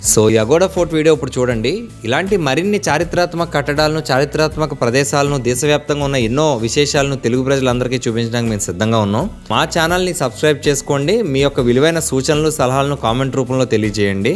so ఈ Aguada fort video ఇప్పుడు చూడండి ఇలాంటి మరిన్ని చారిత్రాత్మక కట్టడాలను చారిత్రాత్మక ప్రదేశాలను దేశవ్యాప్తంగా ఉన్న ఎన్నో విశేషాలను తెలుగు ప్రజలందరికీ చూపించడానికి మేము సిద్ధంగా ఉన్నాం మా ఛానల్ని సబ్స్క్రైబ్ చేసుకోండి మీ యొక్క విలువైన సూచనలు సలహాలను కామెంట్ రూపంలో తెలియజేయండి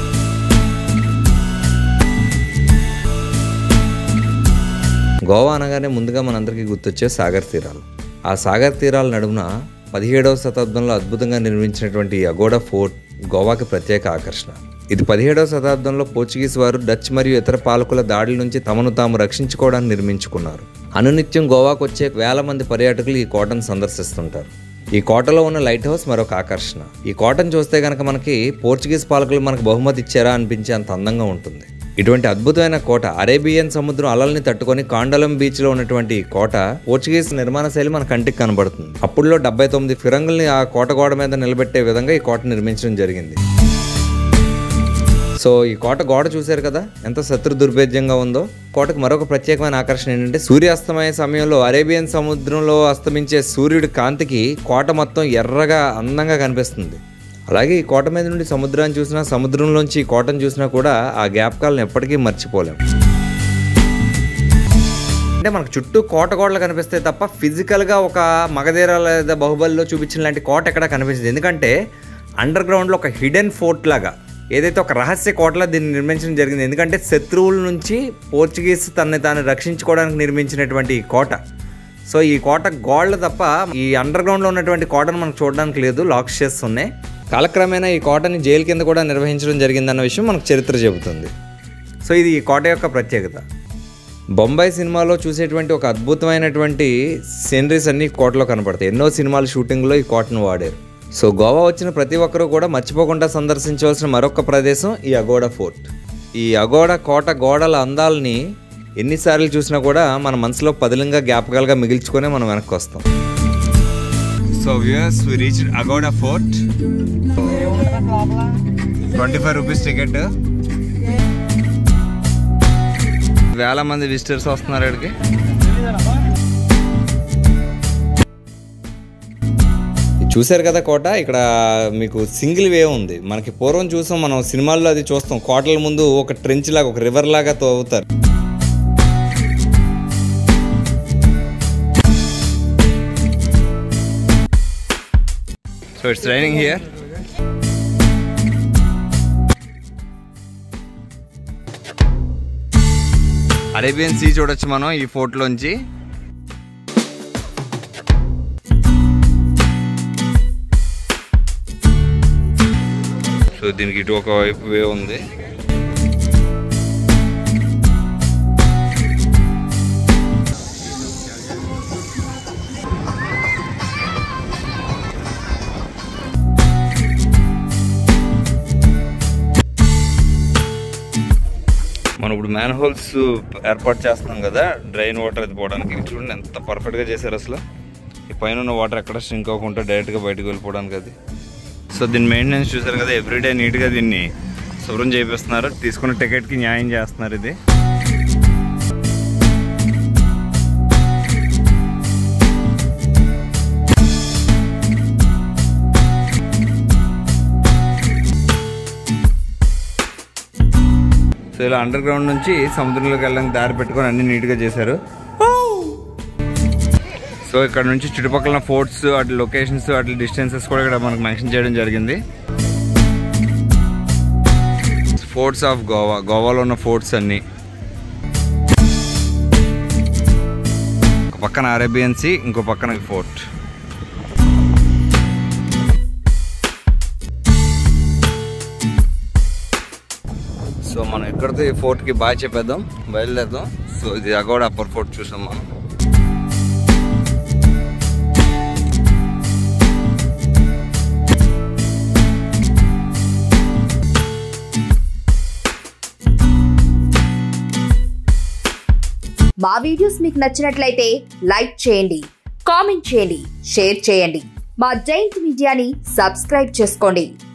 గోవా అనగానే ముందుగా మనందరికీ గుర్తొచ్చే సాగర్ తీరాలు ఆ సాగర్ తీరాల నడుమున పదిహేడవ శతాబ్దంలో అద్భుతంగా నిర్మించినటువంటి ఈ అగోడా ఫోర్ట్ గోవాకి ప్రత్యేక ఆకర్షణ ఇది పదిహేడవ శతాబ్దంలో పోర్చుగీస్ వారు డచ్ మరియు ఇతర పాలకుల దాడుల నుంచి తమను తాము రక్షించుకోవడానికి నిర్మించుకున్నారు అనునిత్యం గోవాకు వచ్చే వేల మంది పర్యాటకులు ఈ కోటను సందర్శిస్తుంటారు ఈ కోటలో ఉన్న లైట్ హౌస్ మరొక ఆకర్షణ ఈ కోటను చూస్తే కనుక మనకి పోర్చుగీస్ పాలకులు మనకు బహుమతి ఇచ్చారా అనిపించే అంత అందంగా ఉంటుంది ఇటువంటి అద్భుతమైన కోట అరేబియన్ సముద్రం అలల్ని తట్టుకొని కాండలం బీచ్ లో ఉన్నటువంటి ఈ కోట పోర్చుగీస్ నిర్మాణ శైలి మన కంటికి కనబడుతుంది అప్పుడులో డెబ్బై తొమ్మిది ఫిరంగుల్ని ఆ కోట గోడ మీద నిలబెట్టే విధంగా ఈ కోట నిర్మించడం జరిగింది సో ఈ కోట గోడ చూశారు కదా ఎంత శత్రు దుర్భేద్యంగా ఉందో కోటకు మరొక ప్రత్యేకమైన ఆకర్షణ ఏంటంటే సూర్యాస్తమయ సమయంలో అరేబియన్ సముద్రంలో అస్తమించే సూర్యుడి కాంతికి కోట మొత్తం ఎర్రగా అందంగా కనిపిస్తుంది అలాగే ఈ కోట మీద నుండి సముద్రాన్ని చూసినా సముద్రంలోంచి ఈ కోటను చూసినా కూడా ఆ జ్ఞాపకాలను ఎప్పటికీ మర్చిపోలేం అంటే మనకు చుట్టూ కోట గోడలు కనిపిస్తాయి తప్ప ఫిజికల్గా ఒక మగధీర లేదా బాహుబలిలో చూపించిన లాంటి కోట ఎక్కడ కనిపించదు ఎందుకంటే అండర్ గ్రౌండ్లో ఒక హిడెన్ ఫోర్ట్ లాగా ఏదైతే ఒక రహస్య కోటలా దీన్ని నిర్మించడం జరిగింది ఎందుకంటే శత్రువుల నుంచి పోర్చుగీస్ తనని తాను రక్షించుకోవడానికి నిర్మించినటువంటి ఈ కోట సో ఈ కోట గోడలు తప్ప ఈ అండర్ గ్రౌండ్లో ఉన్నటువంటి కోటను మనకు చూడడానికి లేదు లాక్స్ చేస్తున్నాయి కాలక్రమేణా ఈ కోటని జైలు కింద కూడా నిర్వహించడం జరిగిందన్న విషయం మనకు చరిత్ర చెబుతుంది సో ఇది ఈ కోట యొక్క ప్రత్యేకత బొంబాయి సినిమాలో చూసేటువంటి ఒక అద్భుతమైనటువంటి సీనరీస్ అన్ని ఈ కోటలో కనపడతాయి ఎన్నో సినిమాల షూటింగ్లో ఈ కోటను వాడారు సో గోవా వచ్చిన ప్రతి ఒక్కరూ కూడా మర్చిపోకుండా సందర్శించవలసిన మరొక ప్రదేశం ఈ అగోడా ఫోర్ట్ ఈ అగోడా కోట గోడల అందాలని ఎన్నిసార్లు చూసినా కూడా మన మనసులో పదిలంగా జ్ఞాపకాలుగా మిగిల్చుకొని మనం వెనక్కి వస్తాం so viewers we reach Aguada fort twenty five rupees ticket వేల మంది విజిటర్స్ వస్తున్నారు ఇక్కడికి చూశారు కదా కోట ఇక్కడ మీకు సింగిల్ వే ఉంది మనకి పూర్వం చూసాం మనం సినిమాల్లో అది చూస్తాం కోటల ముందు ఒక ట్రెంచ్ లాగా ఒక రివర్ లాగా తవ్వుతారు so it's raining here Arabian sea చూడొచ్చు మనం ఈ ఫోర్ట్లోంచి సో దీనికి ఇటు ఒక వైపు వే ఉంది మనం ఇప్పుడు మ్యాన్ హోల్స్ ఏర్పాటు చేస్తున్నాం కదా డ్రైన్ వాటర్ అది పోవడానికి ఇది చూడండి ఎంత పర్ఫెక్ట్గా చేశారు అసలు ఈ పైన ఉన్న వాటర్ ఎక్కడ స్ట్రింక్ అవ్వకుండా డైరెక్ట్గా బయటకు వెళ్ళిపోవడానికి అది సో దీని మెయింటెనెన్స్ చూసారు కదా ఎవ్రీడే నీట్గా దీన్ని శుభ్రం చేపిస్తున్నారు తీసుకున్న టికెట్కి న్యాయం చేస్తున్నారు ఇది సో ఇలా అండర్ గ్రౌండ్ నుంచి సముద్రంలోకి వెళ్ళడానికి దారి పెట్టుకొని అన్ని నీట్గా చేశారు సో ఇక్కడ నుంచి చుట్టుపక్కల ఫోర్ట్స్ వాటి లొకేషన్స్ వాటి డిస్టెన్సెస్ కూడా ఇక్కడ మనకు మెన్షన్ చేయడం జరిగింది ఫోర్ట్స్ ఆఫ్ గోవా గోవాలో ఉన్న ఫోర్ట్స్ అన్ని ఒక పక్కన అరేబియన్ సీ ఇంకో పక్కన ఫోర్ట్ సో మనం ఇక్కడితో ఈ ఫోర్ట్కి బాగా చెప్పేద్దాం బయలుదేరదాం సో ఇది అగోడ అప్పర్ ఫోర్ట్ చూసాం మనం మా వీడియోస్ మీకు నచ్చినట్లయితే లైక్ చేయండి కామెంట్ చేయండి షేర్ చేయండి మా జైంట్ మీడియాని సబ్స్క్రైబ్ చేసుకోండి